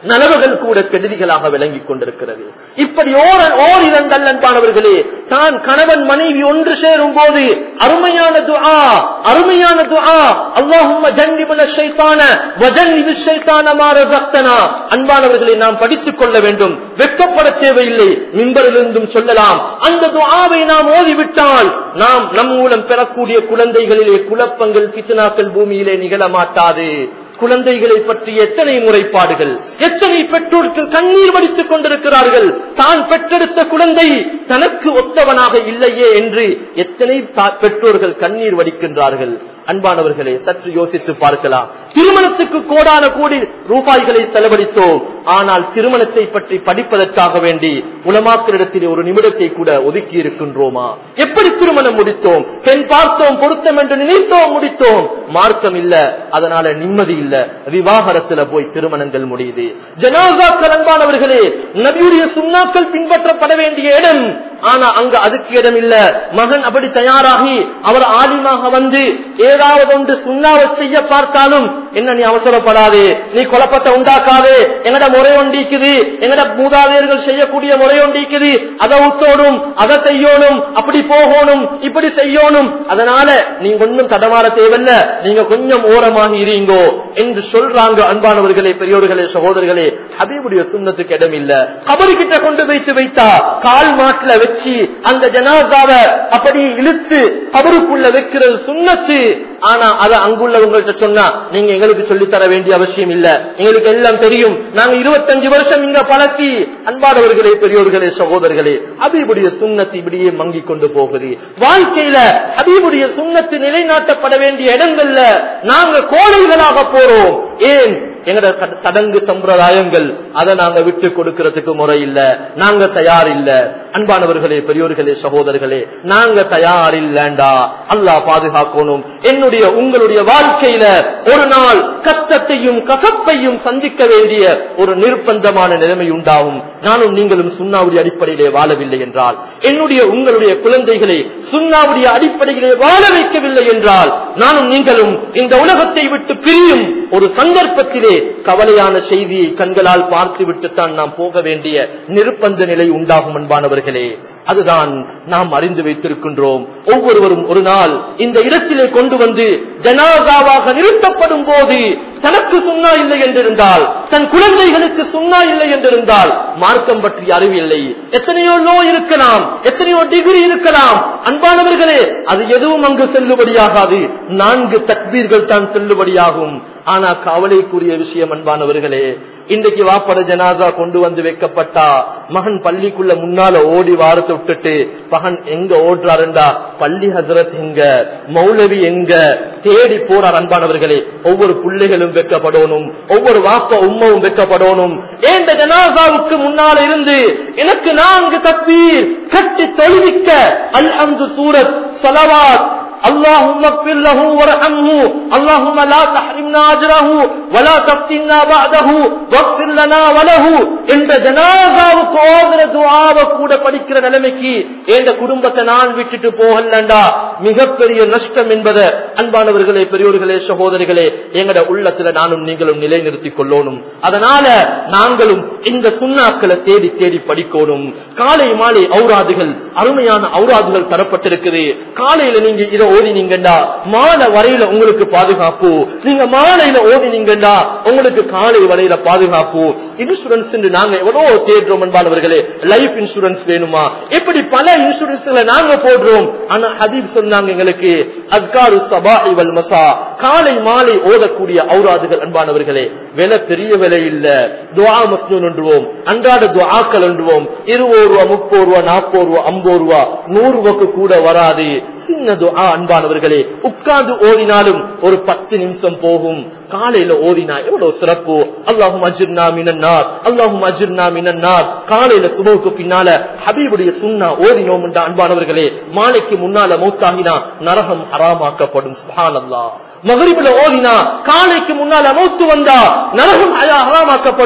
S1: நலவுகள் கூட கெடுதிகளாக விளங்கிக் கொண்டிருக்கிறது இப்படி ஓர் ஓர் இரண்டல் அன்பானவர்களே தான் கணவன் மனைவி ஒன்று சேரும் போது அருமையான துஆ அருமையான துஆ அல்லாஹும்ம ஜன்னிபுன ஷைத்தான வஜன்னிபு ஷைத்தான மா ரஸக்தனா அன்பானவர்களை நாம் படித்துக் கொள்ள வேண்டும் வெட்கப்பட தேவையில்லை மின்பரிலிருந்தும் சொல்லலாம் அந்த துஆவை நாம் ஓதிவிட்டால் நாம் நம் மூலம் பெறக்கூடிய குழந்தைகளிலே குழப்பங்கள் பித்தனாக்கள் பூமியிலே நிகழ மாட்டாது குழந்தைகளை பற்றி எத்தனை முறைப்பாடுகள் எத்தனை பெற்றோர்கள் கண்ணீர் வடித்துக் கொண்டிருக்கிறார்கள் தான் பெற்றெடுத்த குழந்தை தனக்கு ஒத்தவனாக இல்லையே என்று எத்தனை தா- பெற்றோர்கள் கண்ணீர் வடிக்கின்றார்கள் அன்பானவர்களே சற்று யோசித்து பார்க்கலாம் திருமணத்துக்கு கோடான கோடி ரூபாய்களை செலவழித்தோம் ஆனால் திருமணத்தை பற்றி படிப்பதற்காக வேண்டி உலமாக்களிடத்தில் ஒரு நிமிடத்தை கூட ஒதுக்கி இருக்கின்றோமா எப்படி திருமணம் முடித்தோம் பெண் பார்த்தோம் பொருத்தம் என்று நினைத்தோம் முடித்தோம் மார்க்கம் இல்ல அதனால நிம்மதி இல்ல விவாகரத்துல போய் திருமணங்கள் முடியுது ஜனாசாக்கள் அன்பானவர்களே நபியுடைய சுண்ணாக்கள் பின்பற்றப்பட வேண்டிய இடம் ஆனா அங்க அதுக்கு இடம் இல்ல மகன் அப்படி தயாராகி அவர் ஆலிமாக வந்து ஏதாவது ஒன்று சுண்ணாவை செய்ய பார்த்தாலும் என்ன நீ அவசரப்படாதே நீ குழப்பத்தை உண்டாக்காதே எங்கட முறை ஒண்டிக்குது எங்கட மூதாதையர்கள் செய்யக்கூடிய முறை ஒண்டிக்குது அதை உத்தோடும் அதை செய்யணும் அப்படி போகணும் இப்படி செய்யணும் அதனால நீங்க ஒன்னும் தடமாற தேவையில்ல நீங்க கொஞ்சம் ஓரமாக இருங்கோ என்று சொல்றாங்க அன்பானவர்களே பெரியோர்களே சகோதரர்களே ஹபீபுடைய சுண்ணத்துக்கு இடம் இல்ல கபடி கிட்ட கொண்டு வைத்து வைத்தா கால் மாட்டுல வச்சு அந்த ஜனாதாவை அப்படி இழுத்து கபருக்குள்ள வைக்கிறது சுண்ணத்து ஆனா அதை அங்குள்ளவங்கள்ட்ட சொன்னா நீங்க எங்களுக்கு சொல்லித் தர வேண்டிய அவசியம் இல்ல எங்களுக்கு எல்லாம் தெரியும் நாங்க இருபத்தஞ்சு வருஷம் இங்க பழக்கி அன்பானவர்களே பெரியோர்களே சகோதரர்களே ஹபீபுடைய சுண்ணத்து இப்படியே மங்கிக் கொண்டு போகுது வாழ்க்கையில ஹபீபுடைய சுண்ணத்து நிலைநாட்டப்பட வேண்டிய இடங்கள்ல நாங்க கோழைகளாக போறோம் ஏன் எங்கட சட- சடங்கு சம்பிரதாயங்கள் அதை நாங்க விட்டு கொடுக்கிறதுக்கு முறை இல்ல நாங்க தயார் இல்ல அன்பானவர்களே பெரியோர்களே சகோதரர்களே நாங்க தயார் இல்லண்டா அல்லாஹ் பாதுகாக்கணும் என்னுடைய உங்களுடைய வாழ்க்கையில ஒரு நாள் கஷ்டத்தையும் கசப்பையும் சந்திக்க வேண்டிய ஒரு நிர்பந்தமான நிலைமை உண்டாகும் நானும் நீங்களும் சுண்ணாவுடைய அடிப்படையிலே வாழவில்லை என்றால் என்னுடைய உங்களுடைய குழந்தைகளை சுண்ணாவுடைய அடிப்படையிலே வாழ வைக்கவில்லை என்றால் நானும் நீங்களும் இந்த உலகத்தை விட்டு பிரியும் ஒரு சந்தர்ப்பத்திலே கவலையான செய்தியை கண்களால் பார்த்து விட்டுத்தான் நாம் போக வேண்டிய நிர்பந்த நிலை உண்டாகும் அன்பானவர்களே அதுதான் நாம் அறிந்து வைத்திருக்கின்றோம் ஒவ்வொருவரும் ஒரு நாள் இந்த இடத்திலே கொண்டு வந்து ஜனாதாவாக நிறுத்தப்படும் போது தனக்கு சுண்ணா இல்லை என்றிருந்தால் தன் குழந்தைகளுக்கு சுண்ணா இல்லை என்றிருந்தால் மார்க்கம் பற்றி அறிவில்லை எத்தனையோ லோ இருக்கலாம் எத்தனையோ டிகிரி இருக்கலாம் அன்பானவர்களே அது எதுவும் அங்கு செல்லுபடியாகாது நான்கு தக்பீர்கள் தான் செல்லுபடியாகும் ஆனா கவலைக்குரிய விஷயம் அன்பானவர்களே இன்றைக்கு வாப்பட ஜனாதா கொண்டு வந்து வைக்கப்பட்டா மகன் பள்ளிக்குள்ள முன்னால ஓடி வாரத்தை விட்டுட்டு மகன் எங்க ஓடுறாருண்டா பள்ளி ஹசரத் எங்க மௌலவி எங்க தேடி போறார் அன்பானவர்களே ஒவ்வொரு பிள்ளைகளும் வெக்கப்படணும் ஒவ்வொரு வாப்ப உம்மவும் வெக்கப்படணும் ஏந்த ஜனாசாவுக்கு முன்னால இருந்து எனக்கு நான்கு தப்பீர் கட்டி தொழுவிக்க அல் அந்து சூரத் சலவாத் اللهم اغفر له وارحمه اللهم لا تحرمنا اجره ولا تفتنا بعده واغفر لنا وله என்ற ஜனாசாவுக்கு ஓதுற துஆவை கூட படிக்கிற நிலைமைக்கு எந்த குடும்பத்தை நான் விட்டுட்டு போகலண்டா மிகப்பெரிய நஷ்டம் என்பதை அன்பானவர்களே பெரியோர்களே சகோதரிகளே எங்கட உள்ளத்துல நானும் நீங்களும் நிலைநிறுத்திக் கொள்ளணும் அதனால நாங்களும் இந்த சுண்ணாக்களை தேடி தேடி படிக்கணும் காலை மாலை ஔராதுகள் அருமையான ஔராதுகள் தரப்பட்டிருக்குது காலையில நீங்க இதை ஓதினீங்கண்டா மாலை வரையில உங்களுக்கு பாதுகாப்பு நீங்க மாலையில ஓதினீங்கண்டா உங்களுக்கு காலை வரையில பாதுகாப்பு இன்சூரன்ஸ் நாங்க எவ்வளவு தேடுறோம் என்பானவர்களே லைஃப் இன்சூரன்ஸ் வேணுமா இப்படி பல இன்சூரன்ஸ்களை நாங்க போடுறோம் ஆனா ஹதீப் சொன்னாங்க எங்களுக்கு அத்காரு சபா இவல் மசா காலை மாலை ஓதக்கூடிய ஔராதுகள் அன்பானவர்களே விலை பெரிய விலை இல்ல துவா மஸ்னூன் என்றுவோம் அன்றாட துவாக்கள் என்றுவோம் இருபது ரூபா முப்பது ரூபா நாற்பது ரூபா ஐம்பது ரூபா நூறு ரூபாய்க்கு கூட வராது சின்ன துஆ அன்பானவர்களே உட்கார்ந்து ஓதினாலும் ஒரு பத்து நிமிஷம் போகும் காலையில ஓதினா எவ்வளவு சிறப்பு அல்லாஹும் அஜிர்னா மினன்னார் அல்லாஹும் அஜிர்னா மினன்னார் காலையில சுபவுக்கு பின்னால ஹபீபுடைய சுண்ணா ஓதினோம் என்ற அன்பானவர்களே மாலைக்கு முன்னால மௌத்தாகினா நரகம் ஹராமாக்கப்படும் சுஹானல்லாஹ் மகரிபுல ஓதினா காலைக்கு முன்னால மௌத்து வந்தா நரகம் ஹராமாக்கப்படும்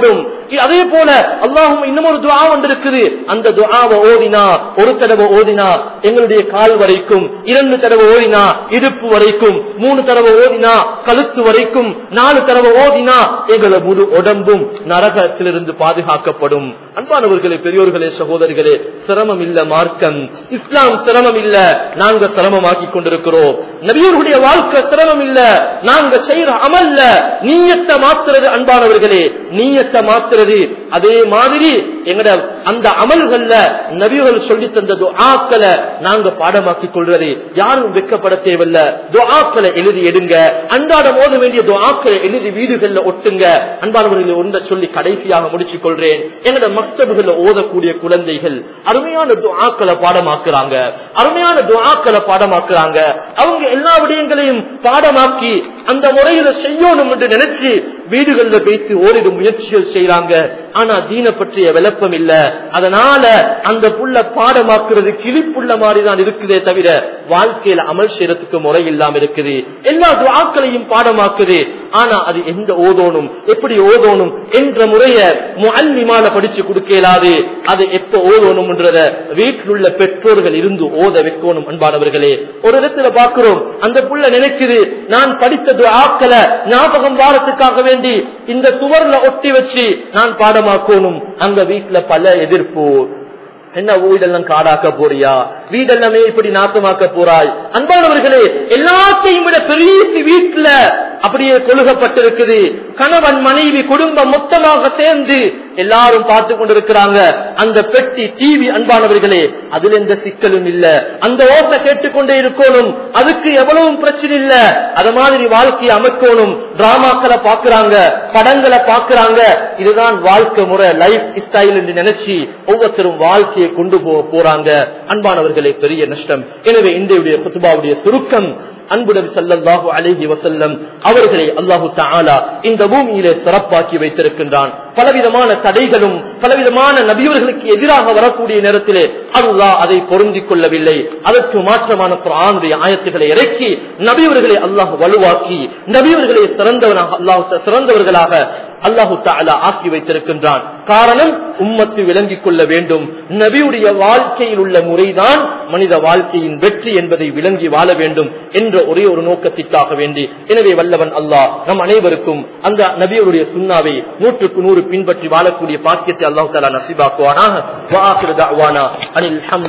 S1: அதே போல அல்லாஹும் இன்னும் ஒரு துவா ஒன்று இருக்குது அந்த துவாவை ஓதினா ஒரு தடவை ஓதினா எங்களுடைய கால் வரைக்கும் இரண்டு தடவை ஓதினா இடுப்பு வரைக்கும் மூணு தடவை ஓதினா கழுத்து வரைக்கும் நாலு தடவை ஓதினா எங்களை முழு உடம்பும் நரகத்திலிருந்து பாதுகாக்கப்படும் அன்பானவர்களே பெரியோர்களே சகோதரிகளே சிரமம் இல்ல மார்க்கம் இஸ்லாம் சிரமம் இல்ல நாங்க சிரமமாக்கி கொண்டிருக்கிறோம் நபியூருடைய வாழ்க்கை சிரமம் இல்ல நாங்க செய்யற அமல்ல நீயத்தை மாத்துறது அன்பானவர்களே நீயத்தை மாத்துறது அதே மாதிரி எங்கட அந்த அமல்கள்ல நபிகள் சொல்லி தந்த துஆக்களை நாங்க பாடமாக்கிக் கொள்றது யாரும் வெக்கப்பட தேவையில்ல துஆக்களை எழுதி எடுங்க அன்றாடம் ஓத வேண்டிய துஆக்களை எழுதி வீடுகள்ல ஒட்டுங்க அன்பானவர்களை ஒன்றை சொல்லி கடைசியாக முடிச்சுக் கொள்றேன் எங்கட மக்தபுகள்ல ஓதக்கூடிய குழந்தைகள் அருமையான துஆக்களை பாடமாக்குறாங்க அருமையான துஆக்களை பாடமாக்குறாங்க அவங்க எல்லா விடயங்களையும் பாடமாக்கி அந்த முறையில செய்யணும் என்று நினைச்சு வீடுகள்ல வைத்து ஓரிரு முயற்சிகள் செய்யறாங்க ஆனா தீன பற்றிய விளப்பம் இல்ல அதனால அந்த புள்ள பாடமாக்குறது கிளிப்புள்ள மாதிரிதான் இருக்குதே தவிர வாழ்க்கையில அமல் செய்யறதுக்கு முறை இல்லாம இருக்குது எல்லா துவாக்களையும் பாடமாக்குது ஆனா அது எந்த ஓதோனும் எப்படி ஓதோனும் என்ற முறைய முல்லிமால படிச்சு கொடுக்க இயலாது அது எப்ப ஓதோனும்ன்றத வீட்டில் உள்ள பெற்றோர்கள் இருந்து ஓத வைக்கணும் அன்பானவர்களே ஒரு இடத்துல பாக்குறோம் அந்த புள்ள நினைக்குது நான் படித்த துஆக்களை ஞாபகம் வாரத்துக்காக வேண்டி இந்த சுவர்ல ஒட்டி வச்சு நான் பாடமாக்கணும் அங்க வீட்டுல பல எதிர்ப்பு என்ன வீடெல்லாம் காடாக்க போறியா வீடெல்லாமே இப்படி நாசமாக்க போறாய் அன்பானவர்களே எல்லாத்தையும் விட பெரிய வீட்டுல அப்படியே கொழுகப்பட்டிருக்குது கணவன் மனைவி குடும்பம் மொத்தமாக சேர்ந்து எல்லாரும் பார்த்து கொண்டிருக்கிறாங்க அந்த பெட்டி டிவி அன்பானவர்களே அதுல எந்த சிக்கலும் இல்ல அந்த ஓசை கேட்டுக்கொண்டே இருக்கணும் அதுக்கு எவ்வளவு பிரச்சனை இல்ல அது மாதிரி வாழ்க்கையை அமைக்கணும் டிராமாக்களை பாக்குறாங்க படங்களை பாக்குறாங்க இதுதான் வாழ்க்கை முறை லைஃப் ஸ்டைல் என்று நினைச்சு ஒவ்வொருத்தரும் வாழ்க்கையை கொண்டு போக போறாங்க அன்பானவர்களே பெரிய நஷ்டம் எனவே இந்தியுடைய குத்துபாவுடைய சுருக்கம் அன்புடன் சல்லல்லாஹு அலைஹி வசல்லம் அவர்களை அல்லாஹு தாலா இந்த பூமியிலே சிறப்பாக்கி வைத்திருக்கின்றான் பலவிதமான தடைகளும் பலவிதமான நபியவர்களுக்கு எதிராக வரக்கூடிய நேரத்திலே அல்லாஹ் அதை பொருந்திக் கொள்ளவில்லை அதற்கு மாற்றமான குரானுடைய ஆயத்துக்களை இறக்கி நபியவர்களை அல்லாஹ் வலுவாக்கி நபியவர்களை சிறந்தவனாக அல்லாஹ் சிறந்தவர்களாக அல்லாஹு தாலா ஆக்கி வைத்திருக்கின்றான் காரணம் உம்மத்து விளங்கிக் கொள்ள வேண்டும் நபியுடைய வாழ்க்கையில் உள்ள முறைதான் மனித வாழ்க்கையின் வெற்றி என்பதை விளங்கி வாழ வேண்டும் என்ற ஒரே ஒரு நோக்கத்திற்காக வேண்டி எனவே வல்லவன் அல்லாஹ் நம் அனைவருக்கும் அந்த நபியுடைய சுண்ணாவை நூற்றுக்கு நூறு பின்பற்றி வாழக்கூடிய பாக்கியத்தை அல்லாஹு தாலா நசிபாக்குவானாக